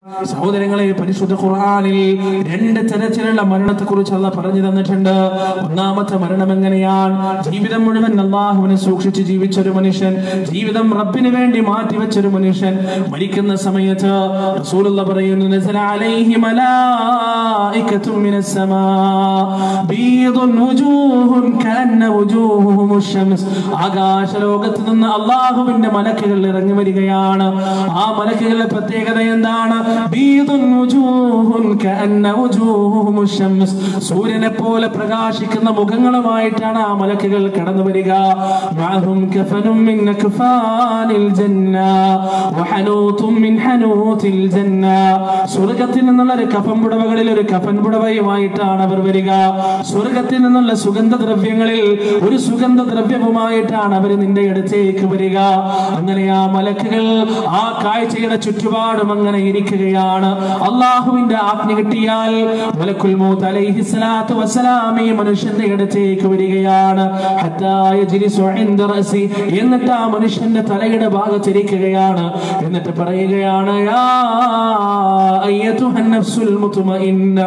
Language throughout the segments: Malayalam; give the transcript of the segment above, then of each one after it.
സഹോദരങ്ങളെ പരിശുദ്ധ ഖുർആനിൽ രണ്ട് തരത്തിലുള്ള മരണത്തെ കുറിച്ച് അല്ല പറഞ്ഞു തന്നിട്ടുണ്ട് ഒന്നാമത്തെ മരണം എങ്ങനെയാണ് ജീവിതം മുഴുവൻ അള്ളാഹുവിനെ സൂക്ഷിച്ച് ജീവിച്ച ഒരു മനുഷ്യൻ ജീവിതം റബ്ബിന് വേണ്ടി മാറ്റിവെച്ച ഒരു മനുഷ്യൻ മരിക്കുന്ന സമയത്ത് റസൂലുള്ള പറയുന്നു നസല അലൈഹി മലായികത്തും മിനസ് സമാ ബീദുൻ വുജൂഹുൻ കഅന്ന വുജൂഹുഹും ശംസ് ആകാശ ലോകത്ത് നിന്ന് അള്ളാഹുവിന്റെ മലക്കുകൾ ഇറങ്ങി വരികയാണ് ആ മലക്കുകളുടെ പ്രത്യേകത എന്താണ് ബീദുൻ വുജൂഹുൻ കഅന്ന വുജൂഹുഹും ശംസ് സൂര്യനെ പോലെ പ്രകാശിക്കുന്ന മുഖങ്ങളുമായിട്ടാണ് ആ മലക്കുകൾ കടന്നു വരിക മഅഹും കഫനും മിൻ അക്ഫാനിൽ ജന്ന വഹനൂതും മിൻ ഹനൂതിൽ ജന്ന സ്വർഗ്ഗത്തിൽ നിന്നുള്ള ഒരു കഫൻ പുടവകളിൽ ഒരു കഫൻ പുടവയുമായിട്ടാണ് അവർ വരിക സ്വർഗത്തിൽ നിന്നുള്ള സുഗന്ധദ്രവ്യങ്ങളിൽ ഒരു സുഗന്ധദ്രവ്യവുമായിട്ടാണ് അവർ നിന്റെ അടുത്തേക്ക് വരിക അങ്ങനെ ആ മലക്കുകൾ ആ കാഴ്ചയുടെ ചുറ്റുപാടും അങ്ങനെ ഇരിക്കുകയാണ് അള്ളാഹുവിന്റെ ആജ്ഞ കിട്ടിയാൽ മലക്കുൽ മൗത്ത് അലൈഹി സ്വലാത്തു വസ്സലാം ഈ മനുഷ്യന്റെ അടുത്തേക്ക് വരികയാണ് ഹത്താ യജ്ലിസു ഇൻദ റഅസി. എന്നിട്ട് ആ മനുഷ്യന്റെ തലയുടെ ഭാഗത്തിരിക്കുകയാണ് എന്നിട്ട് പറയുകയാണ് യാ അയ്യതുഹൻ നഫ്സുൽ മുത്മഇന്ന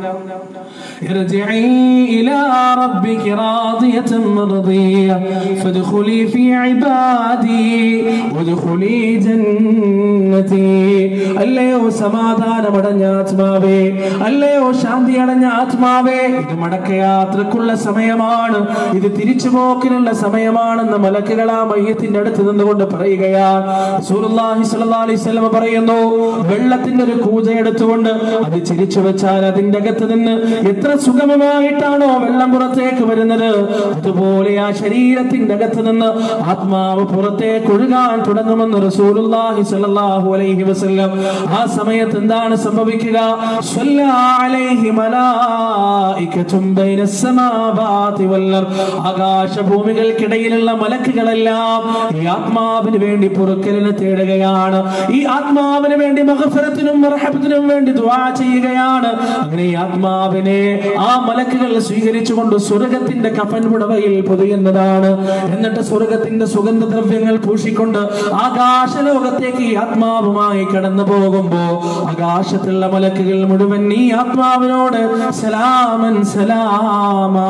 ارجعي إلى ربك راضية مرضية فادخلي في عبادي وادخلي جنتي അല്ലയോ സമാധാനമടഞ്ഞ ആത്മാവേ അല്ലയോ ശാന്തി അടഞ്ഞ ആത്മാവേ ഇത് മടക്കയാത്രക്കുള്ള സമയമാണ് ഇത് തിരിച്ചുപോക്കിനുള്ള സമയമാണെന്ന് മലക്കുകൾ ആ മയ്യത്തിന്റെ അടുത്ത് നിന്നുകൊണ്ട് പറയുകയാണ് റസൂലുള്ളാഹി സ്വല്ലല്ലാഹു അലൈഹി വസല്ലം പറയുന്നു വെള്ളത്തിന്റെ ഒരു കൂജ എടുത്തുകൊണ്ട് അത് ചിരിച്ചു വെച്ചാൽ അതിന്റെ അകത്ത് നിന്ന് എത്ര സുഗമമായിട്ടാണോ വെള്ളം പുറത്തേക്ക് വരുന്നത് അതുപോലെ ആ ശരീരത്തിന്റെ അകത്ത് നിന്ന് ആത്മാവ് പുറത്തേക്ക് ഒഴുകാൻ തുടങ്ങുമെന്ന് റസൂലുള്ളാഹി സ്വല്ലല്ലാഹു അലൈഹി വസല്ലം ആ സമയത്ത് എന്താണ് സംഭവിക്കുക സ്വല്ലാ അലൈഹി മലായികത്തും ബൈന സമാവാതി വൽ അർദ്. ആകാശഭൂമികൾക്കിടയിലുള്ള മലക്കുകളെല്ലാം ഈ ആത്മാവിന് വേണ്ടി പൊറുക്കലിനെ തേടുകയാണ് ഈ ആത്മാവിന് വേണ്ടി മഹഫറത്തിനും മർഹബത്തിനും വേണ്ടി ദുആ ചെയ്യുകയാണ് അങ്ങനെ ഈ ആത്മാവിനെ ആ മലക്കുകൾ സ്വീകരിച്ചുകൊണ്ട് സ്വർഗത്തിന്റെ കഫൻ പുടവയിൽ പൊതിയുന്നതാണ് എന്നിട്ട് സ്വർഗത്തിന്റെ സുഗന്ധദ്രവ്യങ്ങൾ പൂശിക്കൊണ്ട് ആകാശലോകത്തേക്ക് ഈ ആത്മാവുമായി കടന്നു പോകുമ്പോ ആകാശത്തുള്ള മലക്കുകൾ മുഴുവൻ ഈ ആത്മാവിനോട് സലാമൻ സലാമാ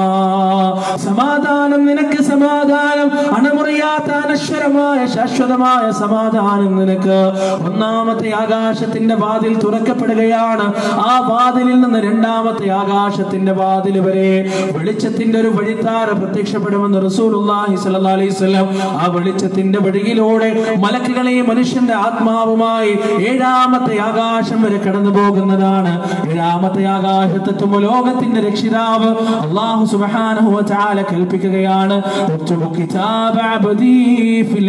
സമാധാനം നിനക്ക് സമാധാനം അണമുറിയാത്ത അനശ്വരമായ ശാശ്വതമായ സമാധാനം നിനക്ക് ഒന്നാമത്തെ ആകാശത്തിന്റെ വാതിൽ തുറക്കപ്പെടുകയാണ് ആ വാതിലിൽ നിന്ന് രണ്ടാമത്തെ ആകാശത്തിന്റെ വാതിൽ വരെ വെളിച്ചത്തിന്റെ ഒരു വഴിത്താര പ്രത്യക്ഷപ്പെടുമെന്ന് റസൂലുള്ളാഹി സ്വല്ലല്ലാഹി അലൈഹി വസല്ലം ആ വെളിച്ചത്തിന്റെ വഴിയിലൂടെ മലക്കുകളെ മനുഷ്യന്റെ ആത്മാവുമായി ഏഴാമത്തെ ആകാശം വരെ കടന്നു പോകുന്നതാണ് ഏഴാമത്തെ ആകാശത്തെത്തുമ്പോൾ ലോകത്തിന്റെ രക്ഷിതാവ് അള്ളാഹു സുബ്ഹാനഹു വ തആല കൽപ്പിക്കുകയാണ് ഉക്തുബു കിതാബ അബ്ദീ ഫിൽ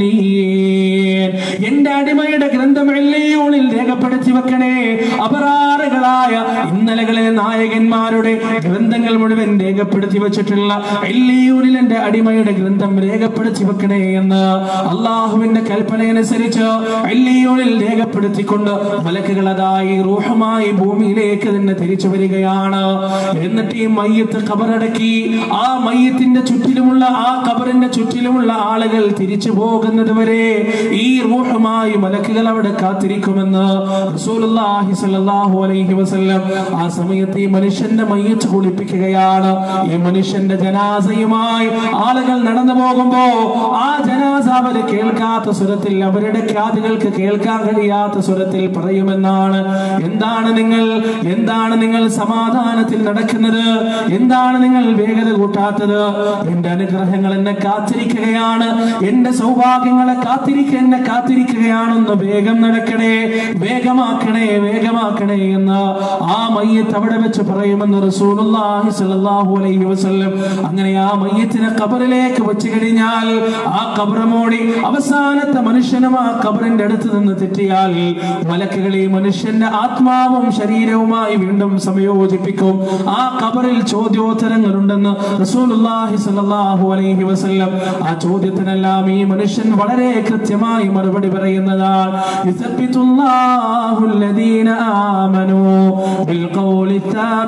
അല്ലീൻ എന്റെ അടിമയുടെ ഗ്രന്ഥം എല്ലിയൂണിൽ രേഖപ്പെടുത്തി വെക്കണേ അപരാറുകളായ ഇന്നലകളിലെ നായകന്മാരുടെ ഗ്രന്ഥങ്ങൾ മുഴുവൻ രേഖപ്പെടുത്തി വെച്ചിട്ടുള്ള എല്ലിയൂരിൽ എന്റെ അടിമയുടെ ഗ്രന്ഥം രേഖപ്പെടുത്തി വെക്കണേ എന്ന് അള്ളാഹുവിന്റെ കൽപ്പനയനുസരിച്ച് എല്ലിയൂരിൽ രേഖപ്പെടുത്തിക്കൊണ്ട് മലക്കുകൾ അതായി റൂഹമായി ഭൂമിയിലേക്ക് തന്നെ തിരിച്ചു വരികയാണ് എന്നിട്ട് ഈ മയ്യത്ത് കബറടക്കി ആ മയ്യത്തിന്റെ ചുറ്റിലുമുള്ള ആ കബറിന്റെ ചുറ്റിലുമുള്ള ആളുകൾ തിരിച്ചു പോകുന്നത് വരെ ഈ റൂഹുമായി മലക്കുകൾ അവിടെ കാത്തിരിക്കുമെന്ന് റസൂലുള്ളാഹി സ്വല്ലല്ലാഹു അലൈഹി വസല്ലം ആ സമയത്ത് ഈ മനുഷ്യന്റെ മയ്യത്ത് കുളിപ്പിക്കുകയാണ് ഈ മനുഷ്യന്റെ ജനാസയുമായി ആളുകൾ നടന്നു പോകുമ്പോ ആ ജനാസ അവര് കേൾക്കാത്ത സ്വരത്തിൽ അവരുടെ കാതുകൾക്ക് കേൾക്കാൻ കഴിയാത്ത സ്വരത്തിൽ പറയുമെന്നാണ് എന്താണ് നിങ്ങൾ എന്താണ് നിങ്ങൾ സമാധാനത്തിൽ നടക്കുന്നത് എന്താണ് നിങ്ങൾ വേഗത കൂട്ടാത്തത് എന്റെ അനുഗ്രഹങ്ങൾ എന്നെ കാത്തിരിക്കുകയാണ് എന്റെ സൗഭാഗ്യങ്ങളെ കാത്തിരിക്ക എന്നെ കാത്തിരിക്കുകയാണെന്ന് വേഗം നടക്കണേ വേഗമാക്കണേ വേഗമാക്കണേ എന്ന് ആ മയ്യത്ത് അവിടെ വെച്ച് പറയുമെന്ന് റസൂലുള്ളാഹി സ്വല്ലല്ലാഹു അലൈഹി വസല്ലം അങ്ങനെ ആ മയ്യത്തിനെ ഖബറിലേക്ക് വെച്ച് കഴിഞ്ഞാൽ ആ ഖബർ മൂടി അവസാനത്തെ മനുഷ്യനും ആ ഖബറിന്റെ അടുത്ത് നിന്ന് തെറ്റിയാൽ മലക്കുകൾ ഈ മനുഷ്യന്റെ ആത്മാവും ശരീരവുമായി വീണ്ടും സംയോജിപ്പിക്കും ആ ഖബറിൽ ചോദ്യോത്തരങ്ങളുണ്ടെന്ന് റസൂലുള്ളാഹി സ്വല്ലല്ലാഹു അലൈഹി വസല്ലം ആ ചോദ്യത്തിനെല്ലാം ഈ മനുഷ്യൻ വളരെ കൃത്യമായി മറുപടി പറയുന്നതാണ് യുസബ്ബിതുല്ലാഹു الذين آمنوا بالقول الثابت في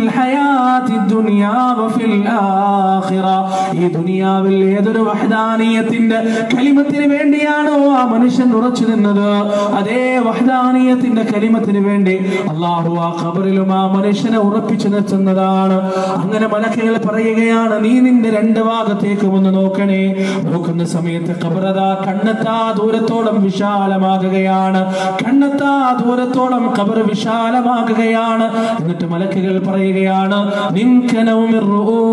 ഹയാത്തി ദുനിയാ വഫിൽ ആഖിറ ഈ ദുനിയാവിൽ ഏതൊരു വഹദാനിയത്തിന്റെ കലിമത്തിന് വേണ്ടിയാണോ ആ മനുഷ്യൻ ഉറച്ചു നിന്നത് അതേ വഹദാനിയത്തിന്റെ കലിമത്തിന് വേണ്ടി അള്ളാഹു ആ ഖബറിലും ആ മനുഷ്യനെ ഉറപ്പിച്ചു നിർത്തുന്നതാണ് അങ്ങനെ മലക്കുകൾ പറയുകയാണ് നീ നിന്റെ രണ്ട് ഭാഗത്തേക്ക് ഒന്ന് നോക്കണേ നോക്കുന്ന സമയത്ത് ഖബറതാ കണ്ണെത്താ ദൂരത്തോളം വിശാലമാകുകയാണ് കണ്ണെത്താ ദൂരത്തോളം ഖബർ വിശാലമാകുകയാണ് എന്നിട്ട് മലക്കുകൾ പറയുകയാണ് നിൻകനവുമിർ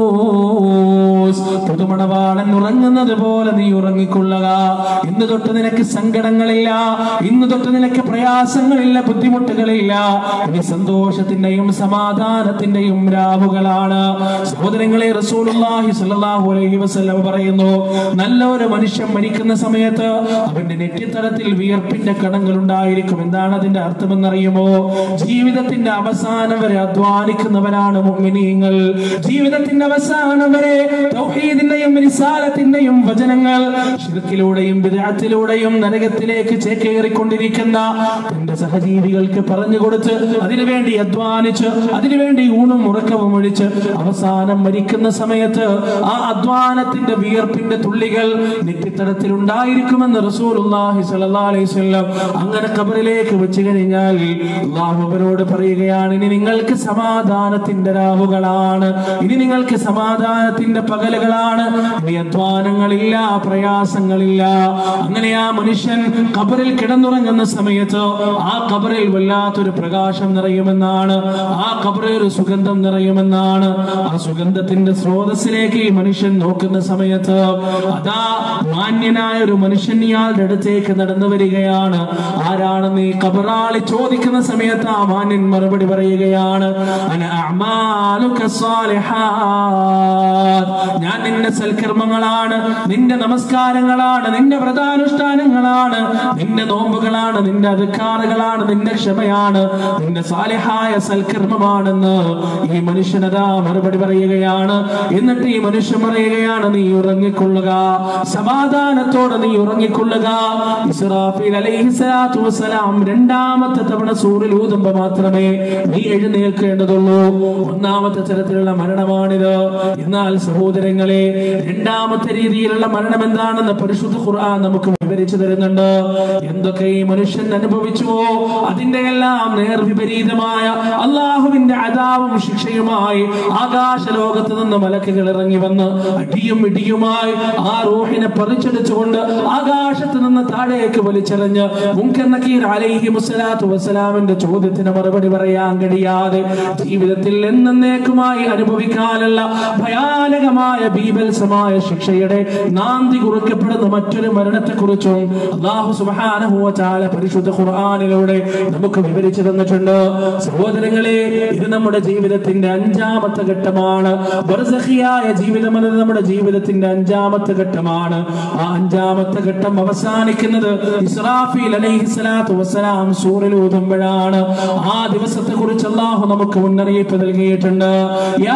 റൂസ് പുതുമണവാളൻ ഉറങ്ങുന്നത് പോലെ നീ ഉറങ്ങിക്കൊള്ളുക ഇന്ന് തൊട്ട് നിനക്ക് സങ്കടങ്ങളില്ല ഇന്ന് തൊട്ട് നിനക്ക് പ്രയാസങ്ങളില്ല ബുദ്ധിമുട്ടുകളില്ല ഇനി സന്തോഷത്തിന്റെയും സമാധാനത്തിന്റെയും രാവുകളാണ് സഹോദരങ്ങളെ റസൂലുള്ളാഹി സ്വല്ലല്ലാഹു അലൈഹി വസല്ലം പറയുന്നു നല്ല ഒരു മനുഷ്യൻ മരിക്കുന്ന സമയത്ത് അവന്റെ നെറ്റിത്തടത്തിൽ വിയർപ്പിന്റെ കണങ്ങൾ ഉണ്ടായിരിക്കും എന്താണ് അതിന്റെ അർത്ഥമെന്നറിയുമോ ജീവിതത്തിന്റെ അവസാനം വരെ അധ്വാനിക്കുന്നവരാണ് മുഅ്മിനീങ്ങൾ ജീവിതത്തിന്റെ അവസാനം വരെ തൗഹീദിന്റെയും റിസാലത്തിന്റെയും വചനങ്ങൾ ശിർക്കിലൂടെയും ബിദ്അത്തിലൂടെയും നരകത്തിലേക്ക് ചേക്കേറിക്കൊണ്ടിരിക്കുന്ന തന്റെ സഹജീവികൾക്ക് പറഞ്ഞു കൊടുത്ത് അതിനുവേണ്ടി അധ്വാനിച്ച് അതിനുവേണ്ടി ഊണും ഉറക്കവും ഒഴിച്ച് അവസാനം മരിക്കുന്ന സമയത്ത് ആ അധ്വാനത്തിന്റെ വിയർപ്പിന്റെ തുള്ളികൾ നെറ്റിത്തടത്തിൽ ഉണ്ടായിരിക്കുമെന്ന് റസൂലുള്ളാഹി സ്വല്ലല്ലാഹു അലൈഹി വസല്ലം അങ്ങനെ ഖബറിലേക്ക് വെച്ച് കഴിഞ്ഞാൽ അള്ളാഹു അവരോട് പറയുകയാണ് ഇനി നിങ്ങൾക്ക് സമാധാനത്തിന്റെ രാവുകളാണ് ഇനി നിങ്ങൾക്ക് സമാധാനത്തിന്റെ പകലുകളാണ് ഇനി അധ്വാനങ്ങളില്ല പ്രയാസങ്ങളില്ല അങ്ങനെ ആ മനുഷ്യൻ ഖബറിൽ കിടന്നുറങ്ങുന്ന സമയത്ത് ആ ഖബറിൽ വല്ലാത്തൊരു പ്രകാശം നിറയുമെന്നാണ് ആ ഖബറിൽ ഒരു സുഗന്ധം നിറയുമെന്നാണ് ആ സുഗന്ധത്തിന്റെ സ്രോതസ്സിലേക്ക് ഈ മനുഷ്യൻ നോക്കുന്ന സമയത്ത് അതാ മാന്യനായ ഒരു മനുഷ്യൻ ഇയാളുടെ അടുത്തേക്ക് നടന്നു വരികയാണ് ആരാണെന്ന് ഈ കബറാളി ചോദിക്കുന്ന സമയത്ത് ആ മാന്യൻ മറുപടി പറയുകയാണ് അന അഅ്മാലുക സാലിഹാത്ത്. ഞാൻ നിന്റെ സൽക്കർമ്മങ്ങളാണ് നിന്റെ നമസ്കാരങ്ങളാണ് നിന്റെ വ്രതാനുഷ്ഠാനങ്ങളാണ് നിന്റെ നോമ്പുകളാണ് നിന്റെ അധികാറുകളാണ് നിന്റെ ക്ഷമയാണ് നിന്റെ സാലിഹായ സൽക്കർമ്മമാണെന്ന് ഈ മനുഷ്യനതാ മറുപടി പറയുകയാണ് എന്നിട്ട് ഈ മനുഷ്യൻ പറയുകയാണ് നീ ഉറങ്ങിക്കൊള്ളുക സമാധാനത്തോടെ നീ ഉറങ്ങിക്കൊള്ളുക ഇസ്രാഫീൽ അലൈഹിസ്സലാത്തു വസ്സലാം രണ്ടാമത്തെ തവണ സൂറിൽ ഊതുമ്പോ മാത്രമേ നീ എഴുന്നേൽക്കേണ്ടതുള്ളൂ ഒന്നാമത്തെ തരത്തിലുള്ള മരണമാണിത് എന്നാൽ സഹോദരങ്ങളെ രണ്ടാമത്തെ രീതിയിലുള്ള മരണം എന്താണെന്ന് പരിശുദ്ധ ഖുർആൻ നമുക്ക് വിവരിച്ചു തരുന്നുണ്ട് എന്തൊക്കെ ഈ മനുഷ്യൻ അനുഭവിച്ചുവോ അതിന്റെ എല്ലാം നേർവിപരീതമായ അള്ളാഹുവിന്റെ അതാവും ശിക്ഷയുമായി ആകാശ ലോകത്ത് നിന്ന് മലക്കുകൾ ഇറങ്ങി വന്ന് അടിയും ഇടിയുമായി ആ റൂഹിനെ പറിച്ചെടുച്ചുകൊണ്ട് ആകാശത്ത് നിന്ന് താഴേക്ക് വലിച്ചെറിഞ്ഞ് മുൻകർ നക്കീർ അലൈഹി മുസ്സലാത്തു വസ്സലാമിന്റെ ചോദ്യത്തിന് മറുപടി പറയാൻ കഴിയാതെ ജീവിതത്തിൽ എന്നേക്കുമായി അനുഭവിക്കാനുള്ള ഭയാനകമായ ബീഭത്സമായ ശിക്ഷയുടെ നാന്തി കുറിക്കപ്പെടുന്ന മറ്റൊരു മരണത്തെക്കുറിച്ചും അള്ളാഹു സുബ്ഹാനഹു വ തആല പരിശുദ്ധ ഖുർആനിലൂടെ നമുക്ക് വിവരിച്ചു തന്നിട്ടുണ്ട് സഹോദരങ്ങളെ ഇത് നമ്മുടെ ജീവിതത്തിന്റെ അഞ്ചാമത്തെ ഘട്ടമാണ് ബർസഖിയായ ജീവിതം എന്നത് നമ്മുടെ ജീവിതത്തിന്റെ അഞ്ചാമത്തെ ഘട്ടമാണ് ആ അഞ്ചാമത്തെ ഘട്ടം അവസാനിക്കുന്നത് ഇസ്രാഫീൽ അലൈഹിസ്സലാത്തു വസ്സലാം സൂറിൽ ഊതുമ്പോഴാണ് ആ ദിവസത്തെ കുറിച്ച് അള്ളാഹു നമുക്ക് മുന്നറിയിപ്പ് നൽകിയിട്ടുണ്ട് യാ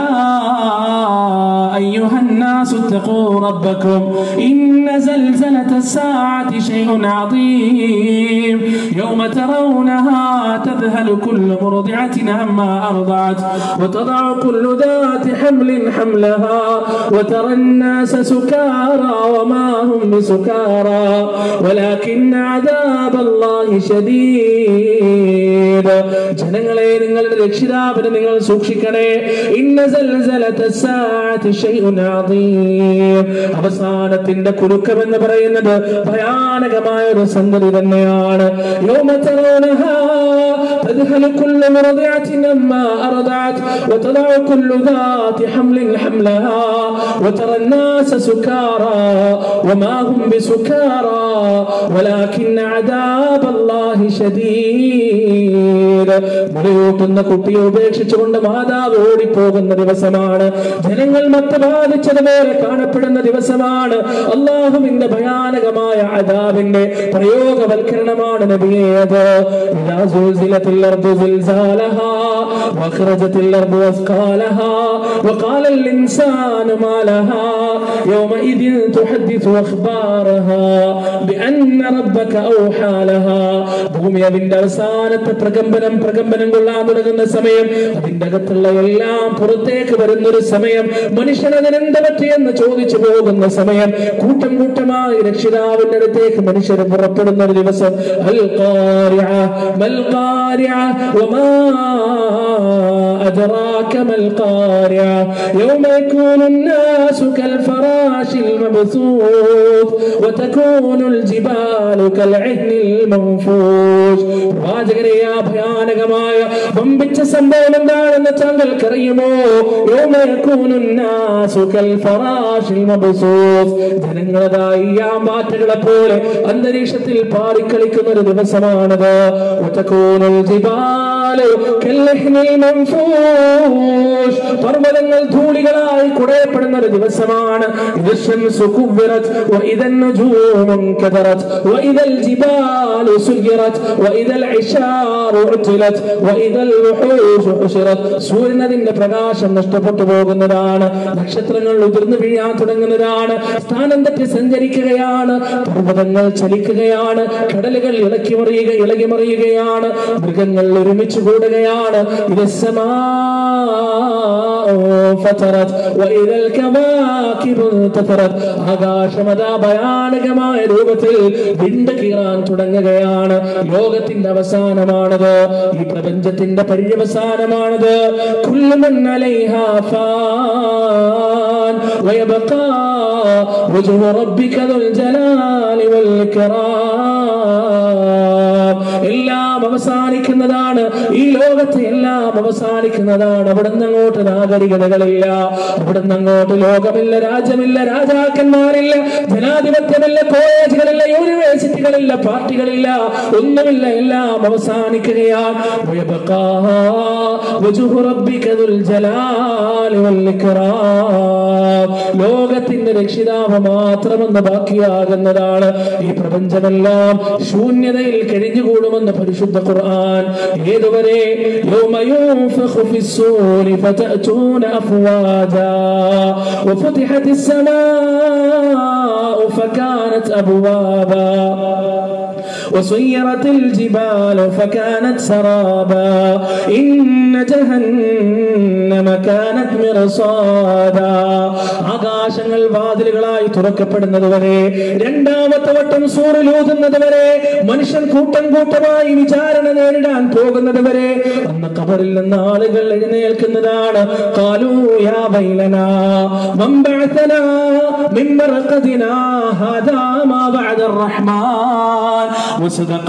أيها الناس اتقوا ربكم إن زلزلة الساعة شيء عظيم يوم ترونها تذهل كل مرضعة عما أرضعت وتضع كل ذات حمل حملها وترى الناس سكارى وما هم بسكارى ولكن عذاب الله شديد ജനങ്ങളെ നിങ്ങളുടെ രക്ഷിതാവിനെ നിങ്ങൾ സൂക്ഷിക്കണേ ഇന്ന സൽസലത്ത സാഅത്തി ശൈഉൻ അദീം അവസാനത്തിന്റെ കുലുക്കം എന്ന് പറയുന്നത് ഭയാനകമായ ഒരു സംഗതി തന്നെയാണ് യൗമ തറൗനഹാ تذهل كل مرضعة عما أرضعت وتضع كل ذات حمل حملها وترى الناس سكارى وما هم بسكارى ولكن عذاب الله شديد മുലയൂട്ടുന്ന കുട്ടിയെ ഉപേക്ഷിച്ചുകൊണ്ട് മാതാവ് ഓടിപ്പോകുന്ന ദിവസമാണ് ജനങ്ങൾ മത്ത് ബാധിച്ചതുപോലെ കാണപ്പെടുന്ന ദിവസമാണ് അള്ളാഹുവിന്റെ ഭയാനകമായ അതാവിന്റെ പ്രയോഗവൽക്കരണമാണ് നബിയേത് ഇദാ സുൽസിലത്തിൽ അർദു സിൽസാലഹാ وأخرجت الأرض أثقالها وقال الإنسان ما لها يومئذ تحدث أخبارها بأن ربك أوحى لها ഭൂമി അതിന്റെ അവസാനത്തെ പ്രകമ്പനം പ്രകമ്പനം കൊള്ളാൻ തുടങ്ങുന്ന സമയം അതിന്റെ അകത്തുള്ള എല്ലാം പുറത്തേക്ക് വരുന്നൊരു സമയം മനുഷ്യൻ അതിനെന്ത് പറ്റിയെന്ന് ചോദിച്ചു പോകുന്ന സമയം കൂട്ടം കൂട്ടമായി രക്ഷിതാവിന്റെ അടുത്തേക്ക് മനുഷ്യർ പുറപ്പെടുന്ന ഒരു ദിവസം അൽ ഖാരിഅ മൽ ഖാരിഅ വമാ أدراك ما القارعة يوم يكون الناس كالفراش المبثوث وتكون الجبال كالعهن المنفوش പ്രവാചകരെ ആ ഭയാനകമായ വമ്പിച്ച സംഭവം എന്താണെന്ന് താങ്കൾക്കറിയുമോ യൗമ യകൂനു الناس كالفراش المبثوث ജനങ്ങളതായി ആ മാറ്റുകളെ പോലെ അന്തരീക്ഷത്തിൽ പാറിക്കളിക്കുന്ന ഒരു ദിവസമാണത് وتكون الجبال كالعهن المنفوش പർവ്വതങ്ങൾ ധൂളികളായി കുടയപ്പെടുന്ന ഒരു ദിവസമാണ് ഇത് الشمس كبرت واذا النجوم انكدرت واذا الجبال سيرت واذا العشار عطلت واذا الوحوش حشرت സൂര്യൻ അതിന്റെ പ്രകാശം നഷ്ടപ്പെട്ടു പോകുന്നതാണ് നക്ഷത്രങ്ങൾ ഉതിർന്നു വീഴാൻ തുടങ്ങുന്നതാണ് സ്ഥാനം തെറ്റി സഞ്ചരിക്കുകയാണ് പർവ്വതങ്ങൾ ചലിക്കുകയാണ് കടലുകൾ ഇളക്കി മറിയുക ഇളകി മറിയുകയാണ് മൃഗങ്ങൾ ഒരുമിച്ച് കൂടുകയാണ് ഇത് فترت وإذا الكواكب انتثرت ആകാശമതാ ഭയാനകമായ രൂപത്തിൽ വിണ്ട് കീറാൻ തുടങ്ങുകയാണ് ലോകത്തിന്റെ അവസാനമാണത് ഈ പ്രപഞ്ചത്തിന്റെ പര്യവസാനമാണത് കുല്ലുമൻ അലൈഹാ ഫാൻ ويبقى وجه ربك ذو الجلال والإكرام എല്ലാം അവസാനിക്കുന്നതാണ് ഈ ലോകത്ത് എല്ലാം അവസാനിക്കുന്നതാണ് അവിടെ നിന്ന് അങ്ങോട്ട് നാഗരികതകളില്ല അവിടെ നിന്ന് അങ്ങോട്ട് ലോകമില്ല രാജ്യമില്ല രാജാക്കന്മാരില്ല ജനാധിപത്യമില്ല കോളേജുകളില്ല യൂണിവേഴ്സിറ്റികളില്ല പാർട്ടികളില്ല ഒന്നുമില്ല എല്ലാം അവസാനിക്കുകയാണ് ويبقى وجه ربك ذو الجلال والإكرام ലോകത്തിന്റെ രക്ഷിതാവ് മാത്രമെന്ന് ബാക്കിയാകുന്നതാണ് ഈ പ്രപഞ്ചമെല്ലാം ശൂന്യതയിൽ കഴിഞ്ഞുകൂടുമെന്ന് പരിശുദ്ധ ഖുർആൻ ഏതുവരെ يوم ينفخ في الصور فتأتون أفواجا وفتحت السماء فكانت أبوابا وسيرت الجبال فكانت سرابا إن جهنم كانت مرصادا ആകാശങ്ങൾ വാതിലുകളായി തുറക്കപ്പെടുന്നത് വരെ രണ്ടാമത്തെ വട്ടം സൂറിലൂതുന്നത് വരെ മനുഷ്യൻ കൂട്ടം കൂട്ടമായി വിചാരണ നേരിടാൻ പോകുന്നത് വരെ അന്ന് കബറിൽ നിന്ന് ആളുകൾ എഴുന്നേൽക്കുന്നതാണ് കാലൂ യാ ബൈലനാ മമ്പഅതനാ മിൻ മർഖദിനാ ഹാദാ മാ ബഅദ الرحمن وصدق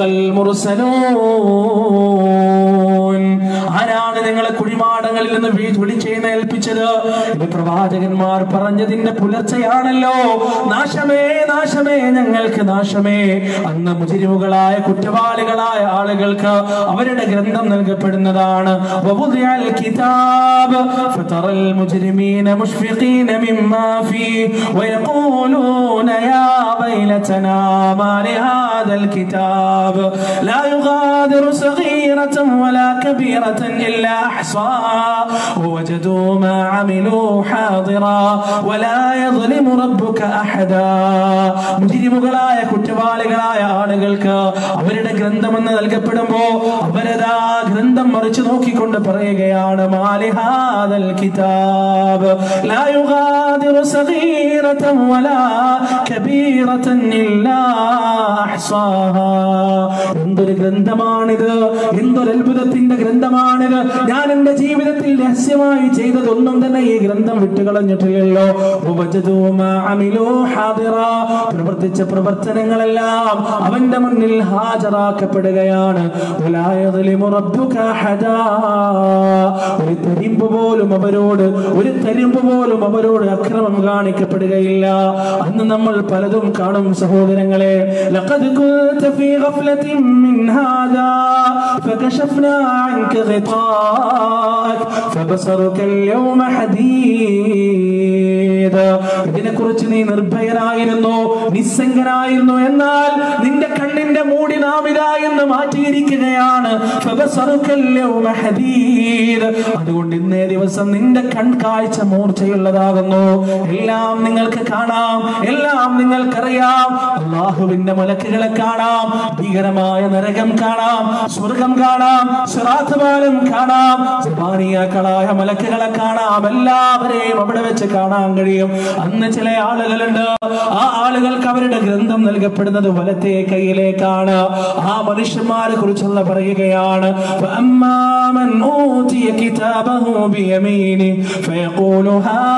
المرسلون ആരാണ് നിങ്ങളെ കുഴിമാടങ്ങളിൽ നിന്ന് വീ- വിളിച്ചെഴുന്നേൽപ്പിച്ചത് ഇത് പ്രവാചകന്മാർ പറഞ്ഞതിന്റെ പുലർച്ചയാണല്ലോ നാശമേ നാശമേ ഞങ്ങൾക്ക് നാശമേ അന്ന് മുജിരിമുകളായ കുറ്റവാളികളായ ആളുകൾക്ക് അവരുടെ ഗ്രന്ഥം നൽകപ്പെടുന്നതാണ് ووضع الكتاب فترى المجرمين مشفقين مما فيه ويقولون يا ويلتنا ما لهذا الكتاب لا يغادر صغيرة ولا كبيرة إلا أحصاها ووجدوا ما عملوا حاضرا ولا يظلم ربك أحدا മുജിരിമുകളായ കുറ്റവാളികളായ ആളുകൾക്ക് അവരുടെ ഗ്രന്ഥമെന്ന് നൽകപ്പെടുമ്പോ അവരതാ ഗ്രന്ഥം മറിച്ചു നോക്കിക്കൊണ്ട് പറയുകയാണ് മാലിഹാദൽ കിതാബ് ലാ യുഗാദിറു സഗീറതൻ വലാ കബീറതൻ ഇല്ലാ അഹ്സാഹാ എന്തൊരു ഗ്രന്ഥമാണിത് എന്തൊരു അത്ഭുതത്തിന്റെ ഗ്രന്ഥമാണിത് ഞാൻ എന്റെ ജീവിതത്തിൽ രഹസ്യമായി ചെയ്തതൊന്നും തന്നെ ഈ ഗ്രന്ഥം വിട്ടുകളഞ്ഞിട്ടില്ലല്ലോ ഉപജതു മാ അമിലൂ ഹാദിറാ. പ്രവർത്തിച്ച പ്രവർത്തനങ്ങളെല്ലാം അവന്റെ മുന്നിൽ ഹാജരാക്കപ്പെടുകയാണ് വലാ യദ്ലിമു റബ്ബുക അഹദാ. ഒരു തരിമ്പ് പോലും അവരോട് ഒരു തരിമ്പ് പോലും അവരോട് അക്രമം കാണിക്കപ്പെടുകയില്ല അന്ന് നമ്മൾ പലതും കാണും സഹോദരങ്ങളെ ലഖദ് കുൻത ഫീ ഗഫ്ലത്തിൻ മിൻ ഹാദാ ഫകശഫ്നാ അൻക غطاء وراءك فبصرك اليوم حديد ഇതിനെക്കുറിച്ച് നീ നിർഭയനായിരുന്നു നിസ്സംഗനായിരുന്നു എന്നാൽ നിന്റെ കണ്ണിന്റെ മൂടി നാം ഇതാ എന്ന് മാറ്റിയിരിക്കുകയാണ് فبصرك اليوم حديد അതുകൊണ്ട് ഇന്നേ ദിവസം നിന്റെ കൺകാഴ്ച മൂർച്ചയുള്ളതാകുന്നു എല്ലാം നിങ്ങൾക്ക് കാണാം എല്ലാം നിങ്ങൾക്കറിയാം അള്ളാഹുവിന്റെ മലക്കുകളെ കാണാം ഭീകരമായ നരകം കാണാം സ്വർഗം കാണാം സിറാത്തുപാലം കാണാം സുബാനിയാക്കളായ മലക്കുകളെ കാണാം എല്ലാവരെയും അവിടെ വെച്ച് കാണാൻ കഴിയും അന്ന് ചില ആളുകളുണ്ട് ആ ആളുകൾക്ക് അവരുടെ ഗ്രന്ഥം നൽകപ്പെടുന്നത് വലത്തെ കയ്യിലേക്കാണ് ആ മനുഷ്യന്മാരെ കുറിച്ചുള്ള പറയുകയാണ് فأما من أوتي كتابه بيمينه فيقول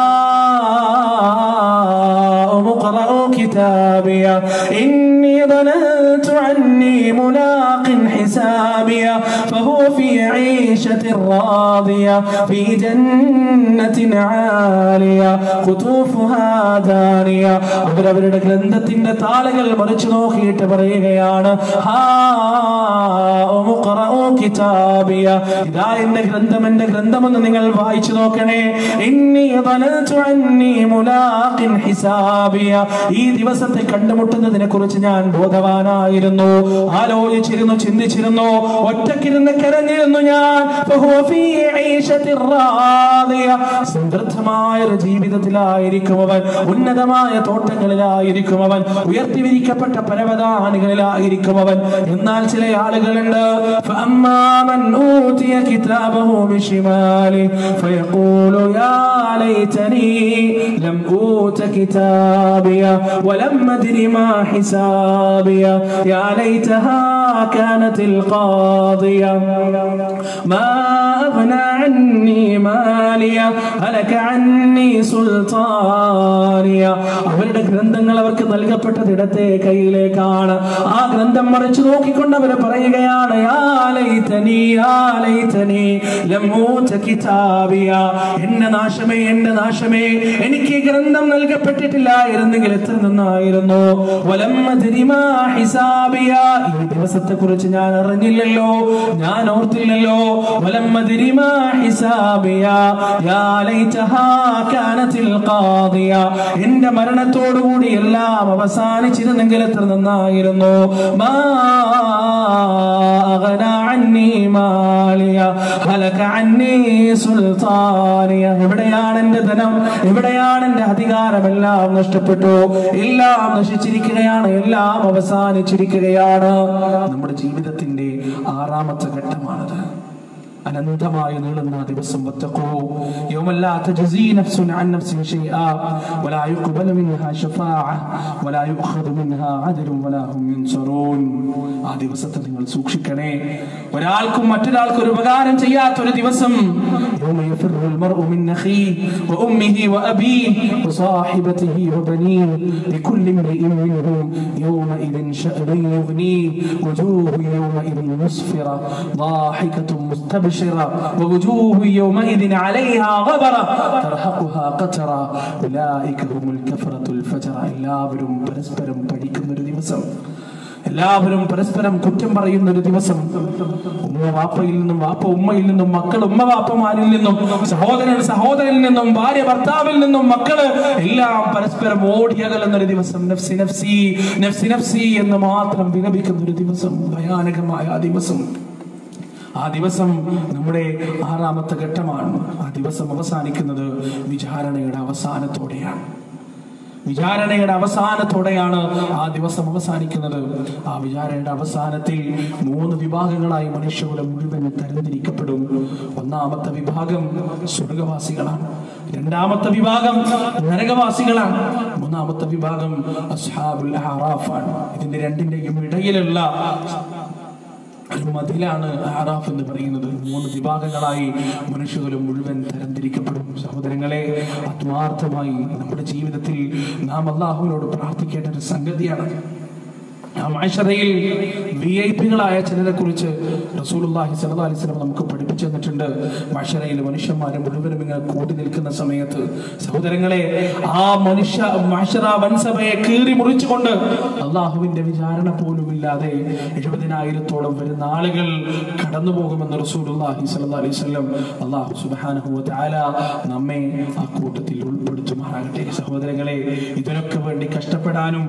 هاؤم اقرءوا كتابيه إني ظننت عني ملاق حسابيه فهو في عيشة راضية في جنة عالية قطوفها دانية അവരവരുടെ ഗ്രന്ഥത്തിന്റെ താളുകൾ മറിച്ചു നോക്കിയിട്ട് പറയുകയാണ് ഹാ ഉഖ്റഊ കിതാബിയ ഇതാ എന്റെ ഗ്രന്ഥം എന്റെ ഗ്രന്ഥമെന്ന് നിങ്ങൾ വായിച്ചു നോക്കണേ ഇന്നി ظننت عني ملاق ഹിസാബിയ ഈ ദിവസത്തെ കണ്ടുമുട്ടുന്നതിനെ കുറിച്ച് ഞാൻ ബോധവാനായിരുന്നു ആലോചിച്ചിരുന്നു ചിന്തിച്ചിരുന്നു ഒറ്റക്കിരുന്ന് കരഞ്ഞിരുന്നു ഞാൻ فهو في عيشة راضية. സമൃദ്ധമായ ഒരു ജീവിതത്തിലായിരിക്കും അവൻ ഉന്നതമായ തോട്ടങ്ങളിലായിരിക്കും അവൻ ഉയർത്തിവിരിക്കപ്പെട്ട പരവതാനികളിലായിരിക്കും അവൻ എന്നാൽ ചില ആളുകളുണ്ട് فأما من أوتي كتابه بشماله فيقول يا ليتني لم أوت كتابيه ولم أدر ما حسابيه يا ليتها كانت القاضية ما أغنى عني مالية هلك عني سلطانية അവരുടെ ഗ്രന്ഥങ്ങൾ അവർക്ക് നൽകപ്പെട്ടത് ഇടത്തെ കയ്യിലേക്കാണ് ആ ഗ്രന്ഥം മറിച്ചു നോക്കിക്കൊണ്ട് അവർ പറയുകയാണ് "യാ ലൈതനി, യാ ലൈതനി, ലം ഊത കിതാബിയ." എന്റെ നാശമേ എന്റെ നാശമേ എനിക്ക് ഈ ഗ്രന്ഥം നൽകപ്പെട്ടിട്ടില്ലായിരുന്നെങ്കിൽ എത്ര നന്നായിരുന്നു വലം അദ്രി മാ ഹിസാബിയ. ഈ ദിവസത്തെ കുറിച്ച് ഞാൻ അറിഞ്ഞില്ലല്ലോ ഞാൻ ഓർത്തില്ലല്ലോ വലം അദ്രി മാ ഹിസാബിയ. യാ ലൈതഹാ കാനത്തിൽ ഖാദിയ. എന്റെ മരണത്തോടുകൂടി എല്ലാം അവസാനിച്ചിരുന്നെങ്കിൽ എത്ര നന്നായിരുന്നു മാ അഗ്നാ അന്നി മാലിയ ഹലക അന്നി സുൽത്താനിയ എവിടെയാണ് എന്റെ ധനം എവിടെയാണ് എന്റെ അധികാരം എല്ലാം നഷ്ടപ്പെട്ടു എല്ലാം നശിച്ചിരിക്കുകയാണ് എല്ലാം അവസാനിച്ചിരിക്കുകയാണ് നമ്മുടെ ജീവിതത്തിന്റെ ആറാമത്തെ ഘട്ടമാണത് അനന്തമായി നീളുന്ന ആ ദിവസം വത്തഖൂ യൗമ ലാ തജ്സി നഫ്സുൻ അൻ നഫ്സിൻ ഷൈആ വലാ യുഖ്ബലു മിൻഹാ ശഫാഅ വലാ യുഖദു മിൻഹാ അദ്ലുൻ വലാ ഹും യുൻസറൂൻ ആ ദിവസത്തെ നിങ്ങൾ സൂക്ഷിക്കണേ ഒരാൾക്കും മറ്റൊരാൾക്കും ഒരു ഉപകാരം ചെയ്യാത്ത ഒരു ദിവസം യൗമ യഫിറു المرء من أخيه وأمه وأبيه وصاحبته وبنيه لكل امرئ منهم يومئذ شأن يغنيه وجوه يومئذ مسفرة ضاحكة مستبشرة ووجوه يومئذ عليها غبرة ترهقها قترة أولئك هم الكفرة الفجرة എല്ലാവരും പരസ്പരം പഠിക്കുന്ന ഒരു ദിവസം എല്ലാവരും പരസ്പരം കുറ്റം പറയുന്ന ഒരു ദിവസം ഉമ്മ വാപ്പയിൽ നിന്നും വാപ്പ ഉമ്മയിൽ നിന്നും മക്കൾ ഉമ്മ വാപ്പമാരിൽ നിന്നും സഹോദരൻ സഹോദരനിൽ നിന്നും ഭാര്യ ഭർത്താവിൽ നിന്നും മക്കള് എല്ലാം പരസ്പരം ഓടിയകലുന്ന ഒരു ദിവസം നഫ്സി നഫ്സി നഫ്സി നഫ്സി എന്ന് മാത്രം വിലപിക്കുന്ന ഒരു ദിവസം ഭയാനകമായ ആ ദിവസം ആ ദിവസം നമ്മുടെ ആറാമത്തെ ഘട്ടമാണ് ആ ദിവസം അവസാനിക്കുന്നത് വിചാരണയുടെ അവസാനത്തോടെയാണ് വിചാരണയുടെ അവസാനത്തോടെയാണ് ആ ദിവസം അവസാനിക്കുന്നത് ആ വിചാരണയുടെ അവസാനത്തിൽ മൂന്ന് വിഭാഗങ്ങളായി മനുഷ്യകുലം മുഴുവൻ തരംതിരിക്കപ്പെടും ഒന്നാമത്തെ വിഭാഗം സ്വർഗവാസികളാണ് രണ്ടാമത്തെ വിഭാഗം നരകവാസികളാണ് മൂന്നാമത്തെ വിഭാഗം അസ്ഹാബുൽ ആറാഫാണ് ഇതിന്റെ രണ്ടിന്റെയും ഇടയിലുള്ള ഒരു മതിലാണ് ആറാഫ് എന്ന് പറയുന്നത് മൂന്ന് വിഭാഗങ്ങളായി മനുഷ്യകുലം മുഴുവൻ തരംതിരിക്കപ്പെടും സഹോദരങ്ങളെ ആത്മാർത്ഥമായി നമ്മുടെ ജീവിതത്തിൽ നാം അള്ളാഹുവിനോട് പ്രാർത്ഥിക്കേണ്ട ഒരു സംഗതിയാണ് ആ മാഷറയിൽ വി ഐ പികളായ ചിലരെ കുറിച്ച് റസൂലുള്ളാഹി സ്വല്ലല്ലാഹി അലൈഹി വസല്ലം നമുക്ക് പഠിപ്പിച്ചു തന്നിട്ടുണ്ട് മാഷറയിൽ മനുഷ്യന്മാരെ മുഴുവനും ഇങ്ങനെ കൂടി നിൽക്കുന്ന സമയത്ത് സഹോദരങ്ങളെ ആ മനുഷ്യ മാഷറ വൻസഭയെ കീറി മുറിച്ചുകൊണ്ട് അള്ളാഹുവിന്റെ വിചാരണ പോലുമില്ലാതെ എഴുപതിനായിരത്തോളം വരുന്ന ആളുകൾ കടന്നു പോകുമെന്ന് റസൂലുള്ളാഹി സ്വല്ലല്ലാഹി അലൈഹി വസല്ലം അള്ളാഹു സുബ്ഹാനഹു വ തആല നമ്മെ ആ കൂട്ടത്തിൽ ഉൾപ്പെടുത്തുമാറാകട്ടെ സഹോദരങ്ങളെ ഇതിനൊക്കെ വേണ്ടി കഷ്ടപ്പെടാനും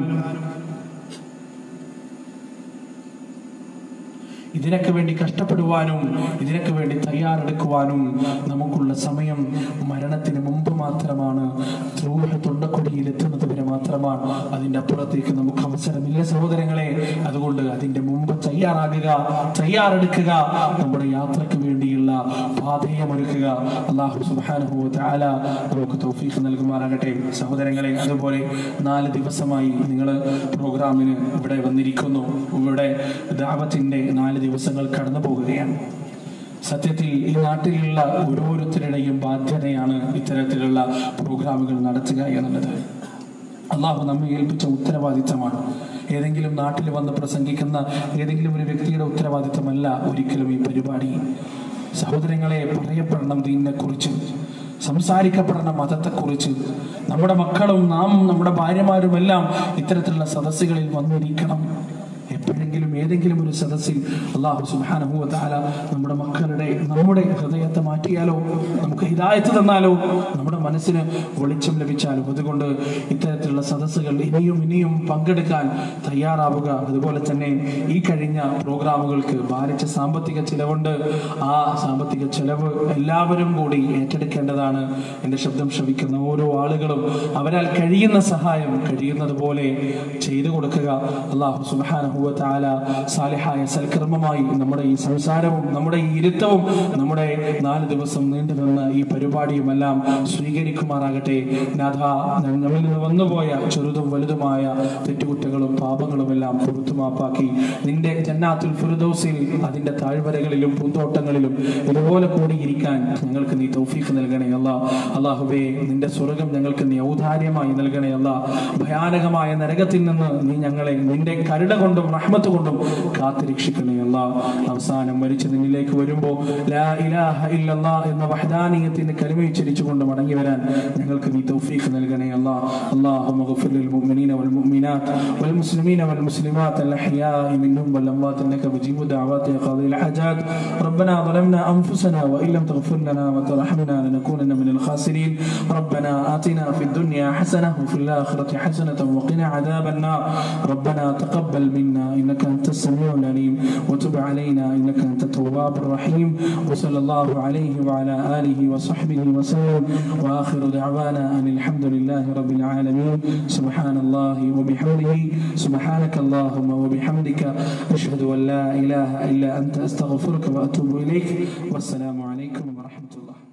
ഇതിനൊക്കെ വേണ്ടി കഷ്ടപ്പെടുവാനും ഇതിനൊക്കെ വേണ്ടി തയ്യാറെടുക്കുവാനും നമുക്കുള്ള സമയം മരണത്തിന് മുമ്പ് മാത്രമാണ് ദ്രോഹ തൊണ്ടക്കൊടിയിൽ എത്തുന്നത് വരെ മാത്രമാണ് അതിൻ്റെ അപ്പുറത്തേക്ക് നമുക്ക് അവസരമില്ല സഹോദരങ്ങളെ അതുകൊണ്ട് അതിൻ്റെ മുമ്പ് തയ്യാറാകുക തയ്യാറെടുക്കുക നമ്മുടെ യാത്രയ്ക്ക് വേണ്ടിയുള്ള പാതയമൊരുക്കുക അള്ളാഹു സുബ്ഹാനഹു വ തആല നമുക്ക് തൗഫീഖ് നൽകുമാറാകട്ടെ സഹോദരങ്ങളെ അതുപോലെ നാല് ദിവസമായി നിങ്ങൾ പ്രോഗ്രാമിന് ഇവിടെ വന്നിരിക്കുന്നു ഇവിടെ ദാവത്തിന്റെ നാല് ദിവസങ്ങൾ കടന്നു പോകുകയാണ് സത്യത്തിൽ ഈ നാട്ടിലുള്ള ഓരോരുത്തരുടെയും ബാധ്യതയാണ് ഇത്തരത്തിലുള്ള പ്രോഗ്രാമുകൾ നടത്തുക എന്നുള്ളത് അള്ളാഹു നമ്മെ ഏൽപ്പിച്ച ഉത്തരവാദിത്തമാണ് ഏതെങ്കിലും നാട്ടിൽ വന്ന് പ്രസംഗിക്കുന്ന ഏതെങ്കിലും ഒരു വ്യക്തിയുടെ ഉത്തരവാദിത്തമല്ല ഒരിക്കലും ഈ പരിപാടി സഹോദരങ്ങളെ പറയപ്പെടണം ദീനിനെ കുറിച്ച് സംസാരിക്കപ്പെടണം മതത്തെക്കുറിച്ച് നമ്മുടെ മക്കളും നാം നമ്മുടെ ഭാര്യമാരുമെല്ലാം ഇത്തരത്തിലുള്ള സദസ്സുകളിൽ വന്നിരിക്കണം എപ്പോഴെങ്കിലും ഏതെങ്കിലും ഒരു സദസ്സിൽ അള്ളാഹു സുബ്ഹാനഹു വ തആല നമ്മുടെ മക്കളുടെ നമ്മുടെ ഹൃദയത്തെ മാറ്റിയാലോ നമുക്ക് ഹിദായത്ത് തന്നാലോ നമ്മുടെ മനസ്സിന് വെളിച്ചം ലഭിച്ചാലോ അതുകൊണ്ട് ഇത്തരത്തിലുള്ള സദസ്സുകൾ ഇനിയും ഇനിയും പങ്കെടുക്കാൻ തയ്യാറാവുക അതുപോലെ തന്നെ ഈ കഴിഞ്ഞ പ്രോഗ്രാമുകൾക്ക് ഭാരിച്ച സാമ്പത്തിക ചിലവുണ്ട് ആ സാമ്പത്തിക ചെലവ് എല്ലാവരും കൂടി ഏറ്റെടുക്കേണ്ടതാണ് എൻ്റെ ശബ്ദം ശ്രവിക്കുന്ന ഓരോ ആളുകളും അവരാൽ കഴിയുന്ന സഹായം കഴിയുന്നത് പോലെ ചെയ്തു കൊടുക്കുക അള്ളാഹു സുബ്ഹാനഹു വ തആല സാലിഹായ സൽക്കർമ്മമായി നമ്മുടെ ഈ സംസാരവും നമ്മുടെ ഈ ഇരുത്തവും നമ്മുടെ നാല് ദിവസം നീണ്ടു നിന്ന ഈ പരിപാടിയുമെല്ലാം സ്വീകരിക്കുമാറാകട്ടെ നാഥ നമ്മിൽ നിന്ന് വന്നുപോയ ചെറുതും വലുതുമായ തെറ്റുകുറ്റങ്ങളും പാപങ്ങളുമെല്ലാം പുറത്തുമാപ്പാക്കി നിന്റെ ജന്നാത്തുൽ ഫിർദൗസിൽ അതിന്റെ താഴ്വരകളിലും പൂന്തോട്ടങ്ങളിലും ഇതുപോലെ കൂടിയിരിക്കാൻ ഞങ്ങൾക്ക് നീ തൗഫീഖ് നൽകണേ അല്ല അള്ളാഹുബേ നിന്റെ സ്വർഗം ഞങ്ങൾക്ക് നീ ഔദാര്യമായി നൽകണേ അല്ല ഭയാനകമായ നരകത്തിൽ നിന്ന് നീ ഞങ്ങളെ നിന്റെ കരുണ കൊണ്ടും റഹ്മത്ത് കൊണ്ടും കാത്തുരക്ഷിക്കണേ അല്ല അവസാനം മരിച്ച് നിന്നിലേക്ക് വരുമ്പോൾ ലാ ഇലാഹ ഇല്ലല്ലാ എന്ന വഹദാനീയത്തിന്റെ കലിമ ഉച്ചരിച്ചുകൊണ്ട് മടങ്ങി വരാൻ ഞങ്ങൾക്ക് നീ തൗഫീഖ് നൽകണേ അല്ല اللهم اغفر للمؤمنين والمؤمنات والمسلمين والمسلمات الأحياء منهم والأموات إنك مجيب دعوات يا قاضي الحاجات ربنا ظلمنا أنفسنا وإن لم تغفر لنا وترحمنا لنكونن من الخاسرين ربنا آتنا في الدنيا حسنة وفي الآخرة حسنة وقنا عذاب النار ربنا تقبل منا إنك أنت السميع العليم وتب علينا إنك أنت التواب الرحيم وصلى الله عليه وعلى آله وصحبه وسلم وآخر دعوانا أن الحمد لله رب العالمين سبحان الله وبحمده سبحانك اللهم وبحمدك أشهد أن لا إله إلا أنت أستغفرك وأتوب إليك والسلام عليكم ورحمة الله